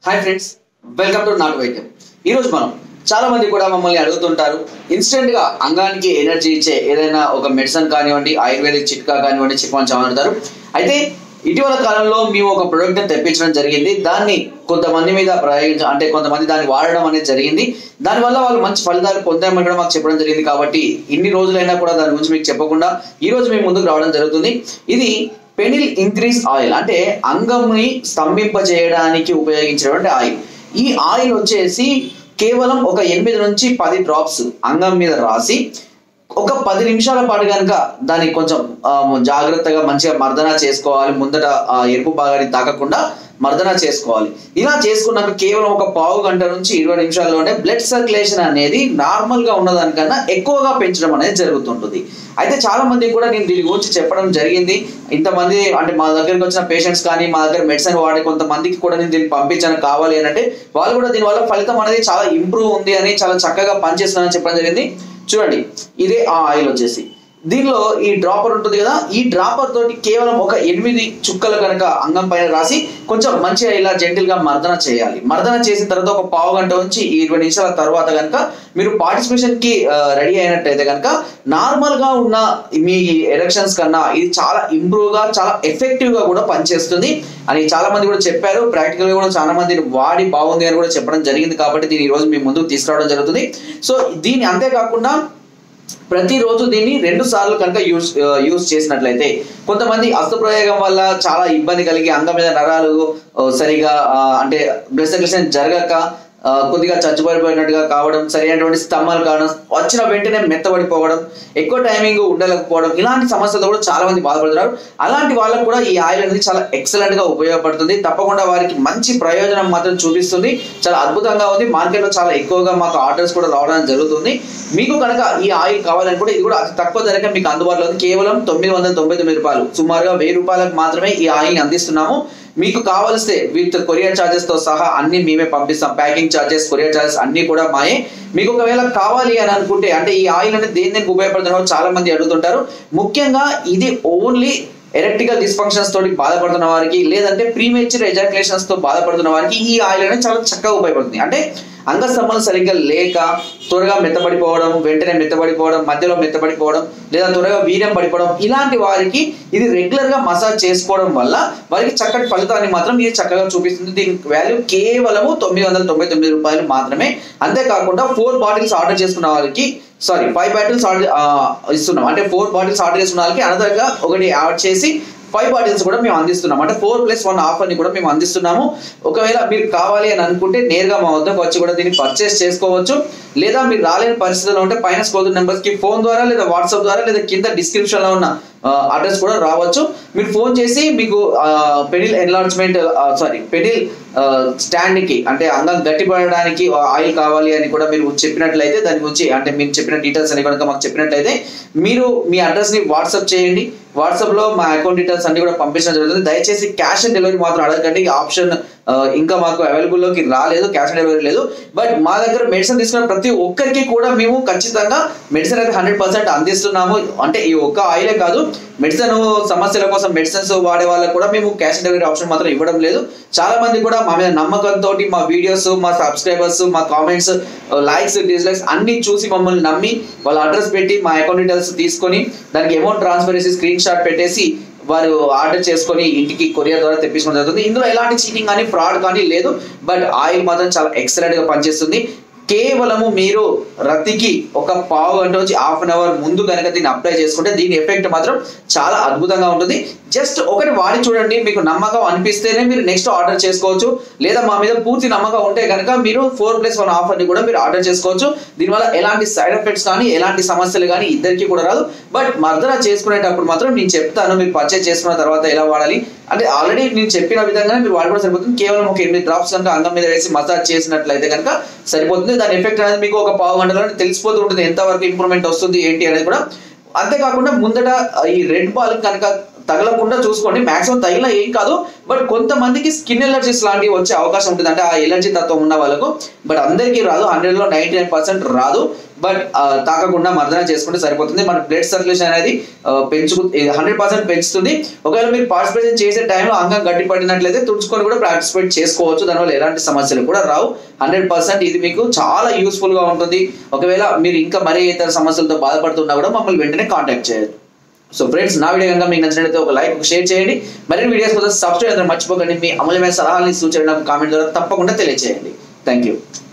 hi friends welcome to నాటు వైద్యం ఈరోజు మనం చాలా మంది కూడా మమ్మల్ని అడుగుతుంటారు ఇన్స్టెంట్ గా అంగానికి ఎనర్జీ ఇచ్చే ఏదైనా ఒక మెడిసిన్ కానివ్వండి ఆయుర్వేదిక్ చిట్కా కానివ్వండి చిక్మని చెప్పమంటారు అయితే ఇటీవల కాలంలో మేము ఒక ప్రొడక్ట్ ని తెప్పించడం జరిగింది దాన్ని కొంతమంది మీద ప్రయోగించ అంటే కొంతమంది దాన్ని వాడడం అనేది జరిగింది దానివల్ల వాళ్ళు మంచి ఫలితాలు పొందామని కూడా మాకు చెప్పడం జరిగింది కాబట్టి ఇన్ని రోజులైనా కూడా దాని గురించి మీకు చెప్పకుండా ఈ రోజు మేము ముందుకు రావడం జరుగుతుంది ఇది పెనిల్ ఇంక్రీజ్ ఆయిల్ అంటే అంగంని స్తంభింపజేయడానికి ఉపయోగించేటువంటి ఆయిల్ ఈ ఆయిల్ వచ్చేసి కేవలం ఒక ఎనిమిది నుంచి పది డ్రాప్స్ అంగం మీద రాసి ఒక పది నిమిషాల పాటు కనుక దాన్ని కొంచెం ఆ, జాగ్రత్తగా మంచిగా మర్దన చేసుకోవాలి ముందట ఆ ఎరుపు భాగాన్ని తాకకుండా మర్దన చేసుకోవాలి ఇలా చేసుకున్నాక కేవలం ఒక పావు గంట నుంచి ఇరవై నిమిషాల్లోనే బ్లడ్ సర్క్యులేషన్ అనేది నార్మల్ గా ఉన్నదానికన్నా ఎక్కువగా పెంచడం అనేది జరుగుతుంటుంది అయితే చాలా మంది కూడా నేను దీని గురించి చెప్పడం జరిగింది ఇంతమంది అంటే మా దగ్గరికి వచ్చిన పేషెంట్స్ కానీ మా దగ్గర మెడిసిన్ వాడే కొంతమందికి కూడా నేను దీన్ని పంపించాను కావాలి అని అంటే వాళ్ళు కూడా దీనివల్ల ఫలితం అనేది చాలా ఇంప్రూవ్ ఉంది అని చాలా చక్కగా పనిచేస్తుందని చెప్పడం జరిగింది చూడండి ఇదే ఆ ఆయిల్ వచ్చేసి దీనిలో ఈ డ్రాపర్ ఉంటుంది కదా ఈ డ్రాపర్ తోటి కేవలం ఒక ఎనిమిది చుక్కలు కనుక అంగం పైన రాసి కొంచెం మంచిగా ఇలా జెంటిల్ గా మర్దన చేయాలి మర్దన చేసిన తర్వాత ఒక పావు గంట నుంచి ఇరవై నిమిషాల తర్వాత కనుక మీరు పార్టిసిపేషన్ కి రెడీ అయినట్టయితే కనుక నార్మల్ గా ఉన్న మీ ఎలక్షన్స్ కన్నా ఇది చాలా ఇంప్రూవ్ గా చాలా ఎఫెక్టివ్ గా కూడా పనిచేస్తుంది అని చాలా మంది కూడా చెప్పారు ప్రాక్టికల్ గా కూడా చాలా మంది వాడి బాగుంది అని కూడా చెప్పడం జరిగింది కాబట్టి దీన్ని ఈ రోజు మీ ముందుకు తీసుకురావడం జరుగుతుంది సో దీన్ని అంతేకాకుండా ప్రతిరోజు దీన్ని రెండు సార్లు కనుక యూజ్ యూజ్ చేసినట్లయితే కొంతమంది అస్త్రప్రయోగం వల్ల చాలా ఇబ్బంది కలిగి అంగం మీద నరాలు ఆ, సరిగా ఆ, అంటే బ్లడ్ సర్క్యులేషన్ జరగక ఆ, కొద్దిగా చచ్చుపడిపోయినట్టుగా కావడం సరైనటువంటి స్తంభాలు కావడం వచ్చిన వెంటనే మెత్తబడిపోవడం ఎక్కువ టైమింగ్ ఉండలేకపోవడం ఇలాంటి సమస్యలతో కూడా చాలా మంది బాధపడుతున్నారు అలాంటి వాళ్ళకు కూడా ఈ ఆయిల్ అనేది చాలా ఎక్సలెంట్ గా ఉపయోగపడుతుంది తప్పకుండా వారికి మంచి ప్రయోజనం మాత్రం చూపిస్తుంది చాలా అద్భుతంగా ఉంది మార్కెట్ లో చాలా ఎక్కువగా మాకు ఆర్డర్స్ కూడా రావడం జరుగుతుంది మీకు కనుక ఈ ఆయిల్ కావాలనుకుంటే ఇది కూడా అతి తక్కువ ధరకే మీకు అందుబాటులో ఉంది కేవలం తొమ్మిది వందల తొంభై తొమ్మిది రూపాయలు సుమారుగా వెయ్యి రూపాయలకు మాత్రమే ఈ ఆయిల్ అందిస్తున్నాము మీకు కావలిస్తే విత్ కొరియర్ ఛార్జెస్ తో సహా అన్ని మేమే పంపిస్తాం ప్యాకింగ్ ఛార్జెస్ కొరియర్ ఛార్జెస్ అన్ని కూడా మాయే మీకు ఒకవేళ కావాలి అని అనుకుంటే అంటే ఈ ఆయిల్ అనేది దేని దేనికి ఉపయోగపడుతున్నారో చాలా మంది అడుగుతుంటారు ముఖ్యంగా ఇది ఓన్లీ ఎలక్ట్రికల్ డిస్ఫంక్షన్స్ తోటి బాధపడుతున్న వారికి లేదంటే ప్రీమేచర్ ఎజాక్యులేషన్స్ తో బాధపడుతున్న వారికి ఈ ఆయిల్ అనేది చాలా చక్కగా ఉపయోగపడుతుంది అంటే అంగస్తంభాలు సరిగ్గా లేక త్వరగా మెత్తబడిపోవడం వెంటనే మెత్తబడిపోవడం మధ్యలో మెత్తబడిపోవడం లేదా త్వరగా వీర్యం పడిపోవడం ఇలాంటి వారికి ఇది రెగ్యులర్ గా మసాజ్ చేసుకోవడం వల్ల వారికి చక్కటి ఫలితాన్ని మాత్రం ఇది చక్కగా చూపిస్తుంది దీని వాల్యూ కేవలము తొమ్మిది వందల తొంభై తొమ్మిది రూపాయలు మాత్రమే అంతేకాకుండా ఫోర్ బాటిల్స్ ఆర్డర్ చేసుకున్న వాళ్ళకి సారీ ఫైవ్ బాటిల్స్ ఆర్డర్ ఇస్తున్నాం అంటే ఫోర్ బాటిల్స్ ఆర్డర్ చేసుకున్న వాళ్ళకి అనదర్ గా ఒకటి యాడ్ చేసి ఫైవ్ బాటిల్స్ కూడా మేము అందిస్తున్నాం అంటే ఫోర్ ప్లస్ వన్ ఆఫర్ ని కూడా మేము అందిస్తున్నాము ఒకవేళ మీరు కావాలి అని అనుకుంటే నేరుగా మా వద్దకు వచ్చి కూడా దీన్ని పర్చేస్ చేసుకోవచ్చు లేదా మీరు రాలేని పరిస్థితుల్లో ఉంటే పైన స్కోర్ నెంబర్స్ కి ఫోన్ ద్వారా లేదా వాట్సాప్ ద్వారా లేదా కింద డిస్క్రిప్షన్ లో ఉన్న అడ్రస్ కూడా రావచ్చు మీరు ఫోన్ చేసి మీకు పెడిల్ ఎన్లార్జ్మెంట్ సారీ పెడిల్ స్టాండ్ కి అంటే అంగం గట్టిపడడానికి ఆయిల్ కావాలి అని కూడా మీరు చెప్పినట్లయితే దాని గురించి అంటే మీరు చెప్పిన డీటెయిల్స్ అని కనుక మాకు చెప్పినట్లయితే మీరు మీ అడ్రస్ ని వాట్సాప్ చేయండి వాట్సాప్ లో మా అకౌంట్ డీటెయిల్స్ అన్ని కూడా పంపించడం జరుగుతుంది దయచేసి క్యాష్ ఆన్ డెలివరీ మాత్రం అడగండి ఈ ఆప్షన్ ఆ, ఇంకా మాకు అవైలబుల్ లోకి రాలేదు క్యాష్ ఆన్ డెలివరీ లేదు బట్ మా దగ్గర మెడిసిన్ తీసుకున్న ప్రతి ఒక్కరికి కూడా మేము ఖచ్చితంగా మెడిసిన్ అయితే హండ్రెడ్ పర్సెంట్ అందిస్తున్నాము అంటే ఈ ఒక్క ఆయిలే కాదు మెడిసిన్ సమస్యల కోసం మెడిసిన్స్ వాడే వాళ్ళకి కూడా మేము క్యాష్ ఆన్ డెలివరీ ఆప్షన్ మాత్రం ఇవ్వడం లేదు చాలా మంది కూడా మా మీద నమ్మకంతో మా వీడియోస్ మా సబ్స్క్రైబర్స్ మా కామెంట్స్ లైక్స్ డిస్లైక్స్ అన్ని చూసి మమ్మల్ని నమ్మి వాళ్ళ అడ్రస్ పెట్టి మా అకౌంట్ డీటెయిల్స్ తీసుకొని దానికి అమౌంట్ ట్రాన్స్ఫర్ చేసి స్క్రీన్ షాట్ పెట్టేసి వారు ఆర్డర్ చేసుకొని ఇంటికి కొరియర్ ద్వారా తెప్పించడం జరుగుతుంది ఇందులో ఎలాంటి చీటింగ్ కానీ ఫ్రాడ్ కానీ లేదు బట్ ఆయిల్ మాత్రం చాలా ఎక్సలెంట్ గా పనిచేస్తుంది కేవలము మీరు రతికి ఒక పావు గంట నుంచి హాఫ్ అన్ అవర్ ముందు కనుక దీన్ని అప్లై చేసుకుంటే దీని ఎఫెక్ట్ మాత్రం చాలా అద్భుతంగా ఉంటుంది జస్ట్ ఒకటి వాడి చూడండి మీకు నమ్మకం అనిపిస్తేనే మీరు నెక్స్ట్ ఆర్డర్ చేసుకోవచ్చు లేదా మా మీద పూర్తి నమ్మకం ఉంటే కనుక మీరు ఫోర్ ప్లస్ వన్ ఆఫర్ ని కూడా మీరు ఆర్డర్ చేసుకోవచ్చు దీనివల్ల ఎలాంటి సైడ్ ఎఫెక్ట్స్ కానీ ఎలాంటి సమస్యలు కానీ ఇద్దరికి కూడా రాదు బట్ మర్దన చేసుకునేటప్పుడు మాత్రం నేను చెప్తాను మీరు పర్చేస్ చేసుకున్న తర్వాత ఎలా వాడాలి అంటే ఆల్రెడీ నేను చెప్పిన విధంగానే మీరు వాడుకోవడం సరిపోతుంది కేవలం ఒక ఎనిమిది డ్రాప్స్ కనుక అంగం మీద వేసి మసాజ్ చేసినట్లయితే కనుక సరిపోతుంది దాని ఎఫెక్ట్ అనేది మీకు ఒక పావు గంటలో తెలిసిపోతూ ఉంటుంది ఎంతవరకు ఇంప్రూవ్మెంట్ వస్తుంది ఏంటి అనేది కూడా అంతేకాకుండా ముందట ఈ రెడ్ బాల్ కనుక తగలకుండా చూసుకోండి మాక్సిమం తగిలినా ఏం కాదు బట్ కొంతమందికి స్కిన్ ఎలర్జీస్ లాంటివి వచ్చే అవకాశం ఉంటుంది అంటే ఆ ఎలర్జీ తత్వం ఉన్న వాళ్ళకు బట్ అందరికీ రాదు హండ్రెడ్ లో నైన్టీ నైన్ పర్సెంట్ రాదు బట్ తాకకుండా మర్దన చేసుకుంటే సరిపోతుంది మన బ్లడ్ సర్క్యులేషన్ అనేది ఆ, పెంచుకు హండ్రెడ్ పర్సెంట్ పెంచుతుంది ఒకవేళ మీరు పార్టిసిపేషన్ చేసే టైంలో అంగం గట్టి పడినట్లయితే తుడుచుకొని కూడా పార్టిసిపేట్ చేసుకోవచ్చు దానివల్ల ఎలాంటి సమస్యలు కూడా రావు హండ్రెడ్ పర్సెంట్ ఇది మీకు చాలా యూస్ఫుల్ గా ఉంటుంది ఒకవేళ మీరు ఇంకా మరే ఇతర సమస్యలతో బాధపడుతున్నా కూడా మమ్మల్ని వెంటనే కాంటాక్ట్ చేయొచ్చు సో ఫ్రెండ్స్ నా వీడియో కనుక మీకు నచ్చినట్లయితే ఒక లైక్ ఒక షేర్ చేయండి మరిన్ని వీడియోస్ కోసం సబ్స్క్రైబ్ అందరూ మర్చిపోకండి మీ అమూల్యమైన సలహాలని సూచనలు కామెంట్ ద్వారా తప్పకుండా తెలియజేయండి థ్యాంక్ యూ